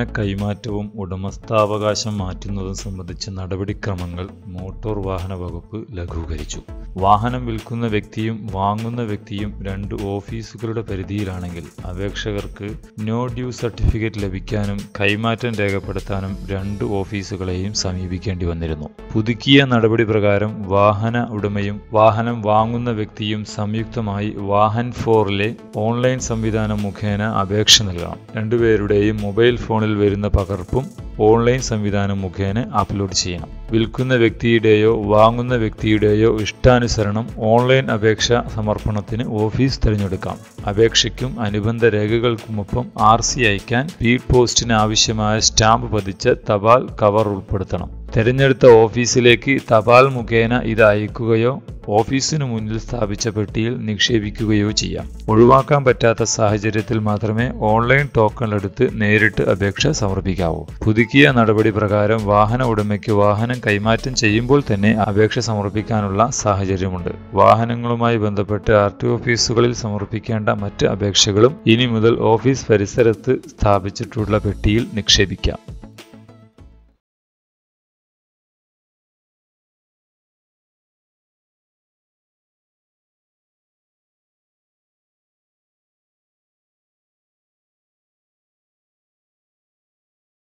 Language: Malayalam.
കൈമാറ്റവും ഉടമസ്ഥാവകാശം മാറ്റുന്നതും സംബന്ധിച്ച നടപടിക്രമങ്ങൾ മോട്ടോർ വാഹന വകുപ്പ് ലഘൂകരിച്ചു വാഹനം വിൽക്കുന്ന വ്യക്തിയും വാങ്ങുന്ന വ്യക്തിയും രണ്ട് ഓഫീസുകളുടെ പരിധിയിലാണെങ്കിൽ അപേക്ഷകർക്ക് നോ ഡ്യൂ സർട്ടിഫിക്കറ്റ് ലഭിക്കാനും കൈമാറ്റം രേഖപ്പെടുത്താനും രണ്ട് ഓഫീസുകളെയും സമീപിക്കേണ്ടി വന്നിരുന്നു പുതുക്കിയ നടപടി പ്രകാരം വാഹന ഉടമയും വാഹനം വാങ്ങുന്ന വ്യക്തിയും സംയുക്തമായി വാഹൻ ഫോറിലെ ഓൺലൈൻ സംവിധാനം മുഖേന അപേക്ഷ നൽകണം രണ്ടുപേരുടെയും മൊബൈൽ ഫോണിൽ വരുന്ന പകർപ്പും ഓൺലൈൻ സംവിധാനം മുഖേന അപ്ലോഡ് ചെയ്യണം വിൽക്കുന്ന വ്യക്തിയുടെയോ വാങ്ങുന്ന വ്യക്തിയുടെയോ ഇഷ്ടാനുസരണം ഓൺലൈൻ അപേക്ഷ സമർപ്പണത്തിന് ഓഫീസ് തിരഞ്ഞെടുക്കാം അപേക്ഷയ്ക്കും അനുബന്ധ രേഖകൾക്കുമൊപ്പം ആർ സി അയക്കാൻ സ്പീഡ് പോസ്റ്റിന് ആവശ്യമായ സ്റ്റാമ്പ് പതിച്ച തപാൽ കവർ ഉൾപ്പെടുത്തണം തിരഞ്ഞെടുത്ത ഓഫീസിലേക്ക് തപാൽ മുഖേന ഇത് അയക്കുകയോ ഓഫീസിനു മുന്നിൽ സ്ഥാപിച്ച പെട്ടിയിൽ നിക്ഷേപിക്കുകയോ ചെയ്യാം ഒഴിവാക്കാൻ പറ്റാത്ത സാഹചര്യത്തിൽ മാത്രമേ ഓൺലൈൻ ടോക്കൺ എടുത്ത് നേരിട്ട് അപേക്ഷ സമർപ്പിക്കാവൂ പുതുക്കിയ നടപടി പ്രകാരം വാഹന ഉടമയ്ക്ക് വാഹനം കൈമാറ്റം ചെയ്യുമ്പോൾ തന്നെ അപേക്ഷ സമർപ്പിക്കാനുള്ള സാഹചര്യമുണ്ട് വാഹനങ്ങളുമായി ബന്ധപ്പെട്ട് ആർ ടി ഓഫീസുകളിൽ സമർപ്പിക്കേണ്ട മറ്റ് അപേക്ഷകളും ഇനി മുതൽ ഓഫീസ് പരിസരത്ത് സ്ഥാപിച്ചിട്ടുള്ള പെട്ടിയിൽ നിക്ഷേപിക്കാം